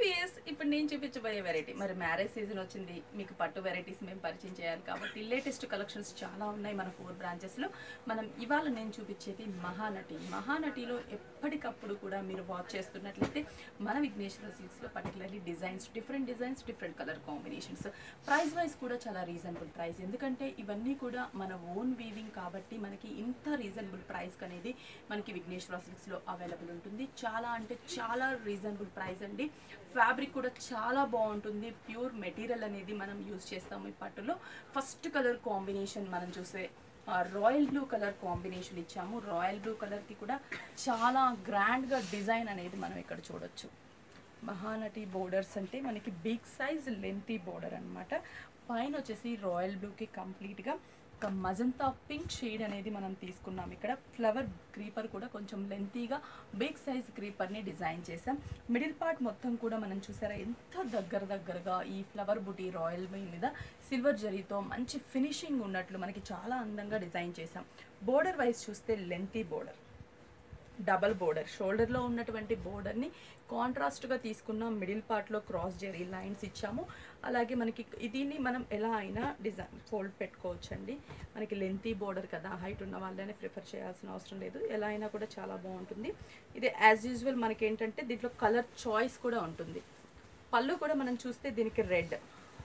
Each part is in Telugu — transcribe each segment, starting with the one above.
విఎస్ ఇప్పుడు నేను చూపించబోయే వెరైటీ మరి మ్యారేజ్ సీజన్ వచ్చింది మీకు పట్టు వెరైటీస్ మేము పరిచయం చేయాలి కాబట్టి లేటెస్ట్ కలెక్షన్స్ చాలా ఉన్నాయి మన ఫోర్ బ్రాంచెస్లో మనం ఇవాళ నేను చూపించేది మహానటి మహానటిలో ఎప్పటికప్పుడు కూడా మీరు వాచ్ చేస్తున్నట్లయితే మన విఘ్నేశ్వర సిల్క్స్లో particularly designs different designs different colour combinations price wise కూడా చాలా రీజనబుల్ ప్రైస్ ఎందుకంటే ఇవన్నీ కూడా మన ఓన్ వీవింగ్ కాబట్టి మనకి ఇంత రీజనబుల్ ప్రైస్ అనేది మనకి విఘ్నేశ్వర సిల్క్స్లో అవైలబుల్ ఉంటుంది చాలా అంటే చాలా రీజనబుల్ ప్రైస్ అండి ఫ్యాబ్రిక్ కూడా చాలా బాగుంటుంది ప్యూర్ మెటీరియల్ అనేది మనం యూజ్ చేస్తాము ఈ పట్టులో ఫస్ట్ కలర్ కాంబినేషన్ మనం చూసే రాయల్ బ్లూ కలర్ కాంబినేషన్ ఇచ్చాము రాయల్ బ్లూ కలర్కి కూడా చాలా గ్రాండ్గా డిజైన్ అనేది మనం ఇక్కడ చూడొచ్చు మహానటి బోర్డర్స్ అంటే మనకి బిగ్ సైజ్ లెంతీ బోర్డర్ అన్నమాట పైన వచ్చేసి రాయల్ బ్లూకి కంప్లీట్గా ఒక మజంతా పింక్ షేడ్ అనేది మనం తీసుకున్నాం ఇక్కడ ఫ్లవర్ క్రీపర్ కూడా కొంచెం లెంతీగా బిగ్ సైజ్ క్రీపర్ని డిజైన్ చేసాం మిడిల్ పార్ట్ మొత్తం కూడా మనం చూసారా ఎంత దగ్గర దగ్గరగా ఈ ఫ్లవర్ బుటీ రాయల్ మీద సిల్వర్ జరీతో మంచి ఫినిషింగ్ ఉన్నట్లు మనకి చాలా అందంగా డిజైన్ చేసాం బోర్డర్ వైజ్ చూస్తే లెంతీ బోర్డర్ డబల్ బోర్డర్ షోల్డర్లో ఉన్నటువంటి బోర్డర్ని కాంట్రాస్ట్గా తీసుకున్న మిడిల్ పార్ట్లో క్రాస్ జెరీ లైన్స్ ఇచ్చాము అలాగే మనకి దీన్ని మనం ఎలా అయినా డిజైన్ ఫోల్డ్ పెట్టుకోవచ్చండి మనకి లెంతీ బోర్డర్ కదా హైట్ ఉన్న వాళ్ళనే ప్రిఫర్ చేయాల్సిన అవసరం లేదు ఎలా అయినా కూడా చాలా బాగుంటుంది ఇది యాజ్ యూజువల్ మనకి ఏంటంటే దీంట్లో కలర్ చాయిస్ కూడా ఉంటుంది పళ్ళు కూడా మనం చూస్తే దీనికి రెడ్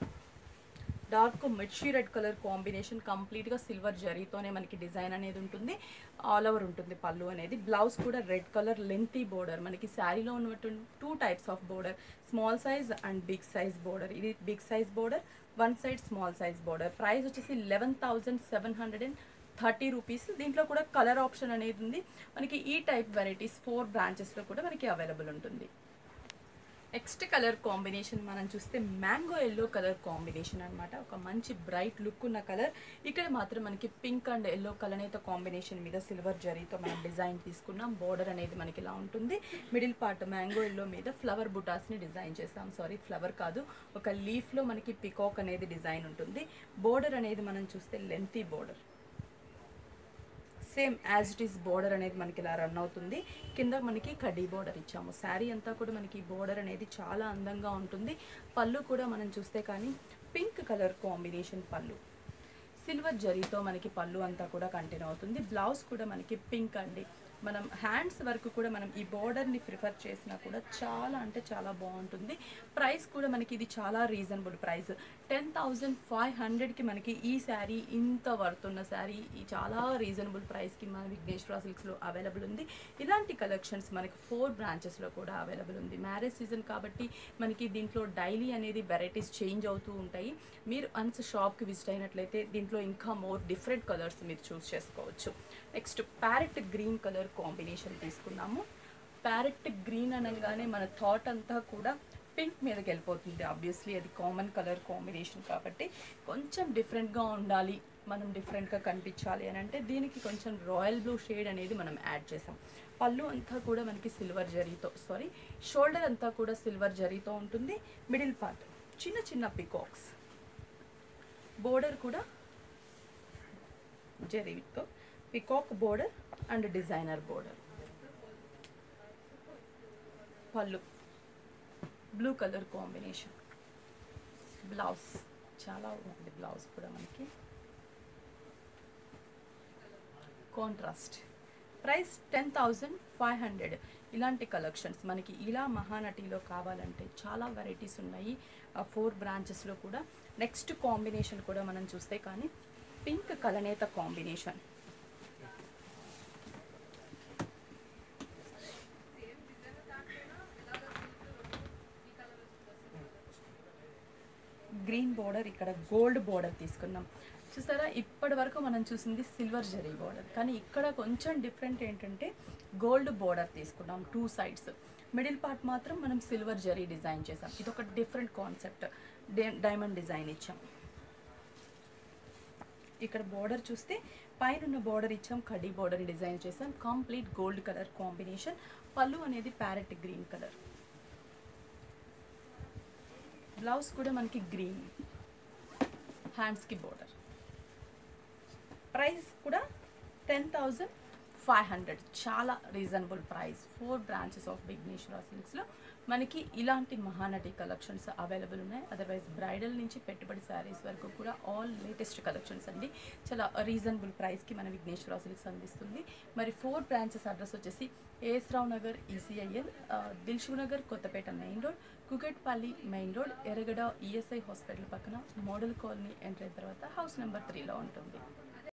డార్క్ మిర్చి రెడ్ కలర్ కాంబినేషన్ కంప్లీట్గా సిల్వర్ జరీతోనే మనకి డిజైన్ అనేది ఉంటుంది ఆల్ ఓవర్ ఉంటుంది పళ్ళు అనేది బ్లౌజ్ కూడా రెడ్ కలర్ లెంతీ బోర్డర్ మనకి శారీలో ఉన్నటువంటి two types of border small size and big size border ఇది big size border one side small size border price వచ్చేసి eleven thousand seven hundred and thirty rupees దీంట్లో కూడా కలర్ ఆప్షన్ అనేది ఉంది మనకి ఈ టైప్ వెరైటీస్ ఫోర్ బ్రాంచెస్లో కూడా మనకి అవైలబుల్ ఉంటుంది నెక్స్ట్ కలర్ కాంబినేషన్ మనం చూస్తే మ్యాంగో ఎల్లో కలర్ కాంబినేషన్ అన్నమాట ఒక మంచి బ్రైట్ లుక్ ఉన్న కలర్ ఇక్కడ మాత్రం మనకి పింక్ అండ్ ఎల్లో కలనేత కాంబినేషన్ మీద సిల్వర్ జరీతో మనం డిజైన్ తీసుకున్నాం బోర్డర్ అనేది మనకి ఇలా ఉంటుంది మిడిల్ పార్ట్ మ్యాంగో ఎల్లో మీద ఫ్లవర్ బుటాస్ని డిజైన్ చేస్తాం సారీ ఫ్లవర్ కాదు ఒక లీఫ్లో మనకి పికాక్ అనేది డిజైన్ ఉంటుంది బోర్డర్ అనేది మనం చూస్తే lengthy border same as it is border అనేది మనకి ఇలా రన్ అవుతుంది కింద మనకి కడ్డీ బోర్డర్ ఇచ్చాము శారీ అంతా కూడా మనకి బోర్డర్ అనేది చాలా అందంగా ఉంటుంది పళ్ళు కూడా మనం చూస్తే కానీ పింక్ కలర్ కాంబినేషన్ పళ్ళు సిల్వర్ జరీతో మనకి పళ్ళు అంతా కూడా కంటిన్యూ అవుతుంది బ్లౌజ్ కూడా మనకి పింక్ అండి మనం హ్యాండ్స్ వరకు కూడా మనం ఈ బోర్డర్ని ప్రిఫర్ చేసినా కూడా చాలా అంటే చాలా బాగుంటుంది ప్రైస్ కూడా మనకి ఇది చాలా reasonable price ten thousand five హండ్రెడ్కి మనకి ఈ శారీ ఇంత వర్త్ ఉన్న శారీ ఈ చాలా రీజనబుల్ ప్రైస్కి మన విఘ్నేశ్వర సిల్క్స్లో అవైలబుల్ ఉంది ఇలాంటి కలెక్షన్స్ మనకి ఫోర్ బ్రాంచెస్లో కూడా అవైలబుల్ ఉంది మ్యారేజ్ సీజన్ కాబట్టి మనకి దీంట్లో డైలీ అనేది వెరైటీస్ చేంజ్ అవుతూ ఉంటాయి మీరు అన్స్ షాప్కి విజిట్ అయినట్లయితే దీంట్లో ఇంకా మోర్ డిఫరెంట్ కలర్స్ మీరు చూస్ చేసుకోవచ్చు next parrot green colour combination తీసుకున్నాము ప్యారెట్ గ్రీన్ అనగానే మన థాట్ అంతా కూడా పింక్ మీదకి వెళ్ళిపోతుంది ఆబ్వియస్లీ అది కామన్ కలర్ కాంబినేషన్ కాబట్టి కొంచెం డిఫరెంట్గా ఉండాలి మనం డిఫరెంట్గా కనిపించాలి అని అంటే దీనికి కొంచెం రాయల్ బ్లూ షేడ్ అనేది మనం యాడ్ చేసాం పళ్ళు అంతా కూడా మనకి సిల్వర్ జరీతో సారీ షోల్డర్ అంతా కూడా సిల్వర్ జరీతో ఉంటుంది మిడిల్ పార్ట్ చిన్న చిన్న పికాక్స్ బోర్డర్ కూడా జరీతో peacock border and designer border పళ్ళు బ్లూ కలర్ కాంబినేషన్ బ్లౌజ్ చాలా బాగుంది బ్లౌజ్ కూడా మనకి contrast price ten thousand five hundred ఇలాంటి కలెక్షన్స్ మనకి ఇలా మహానటిలో కావాలంటే చాలా వెరైటీస్ ఉన్నాయి ఆ ఫోర్ బ్రాంచెస్లో కూడా నెక్స్ట్ కాంబినేషన్ కూడా మనం చూస్తే కానీ పింక్ కలనేత కాంబినేషన్ గ్రీన్ బోర్డర్ ఇక్కడ గోల్డ్ బోర్డర్ తీసుకున్నాం చూసారా ఇప్పటి వరకు మనం చూసింది సిల్వర్ జరీ బోర్డర్ కానీ ఇక్కడ కొంచెం డిఫరెంట్ ఏంటంటే గోల్డ్ బోర్డర్ తీసుకున్నాం టూ సైడ్స్ మిడిల్ పార్ట్ మాత్రం మనం సిల్వర్ జరీ డిజైన్ చేసాం ఇది ఒక డిఫరెంట్ కాన్సెప్ట్ డైమండ్ డిజైన్ ఇచ్చాం ఇక్కడ బోర్డర్ చూస్తే పైన ఉన్న బోర్డర్ ఇచ్చాం కడ్డీ బోర్డర్ డిజైన్ చేసాం కంప్లీట్ గోల్డ్ కలర్ కాంబినేషన్ పళ్ళు అనేది ప్యారెట్ గ్రీన్ కలర్ బ్లౌజ్ కూడా మనకి గ్రీన్ హ్యాండ్స్కి బోర్డర్ ప్రైస్ కూడా టెన్ థౌజండ్ ఫైవ్ హండ్రెడ్ చాలా reasonable price four branches of Vighneshwara సిల్క్స్లో మనకి ఇలాంటి మహానటి కలెక్షన్స్ అవైలబుల్ ఉన్నాయి అదర్వైజ్ బ్రైడల్ నుంచి పెట్టుబడి శారీస్ వరకు కూడా ఆల్ లేటెస్ట్ కలెక్షన్స్ అండి చాలా రీజనబుల్ ప్రైస్కి మన విఘ్నేశ్వర సిల్క్స్ అందిస్తుంది మరి ఫోర్ బ్రాంచెస్ అడ్రస్ వచ్చేసి ఏఎస్ రావు నగర్ ఈసీఐఎల్ దిల్షు Nagar Kothapeta main road Kukatpally main road Erragadda ESI hospital పక్కన మోడల్ కాలనీ ఎంటర్ అయిన తర్వాత హౌస్ నెంబర్ త్రీలో ఉంటుంది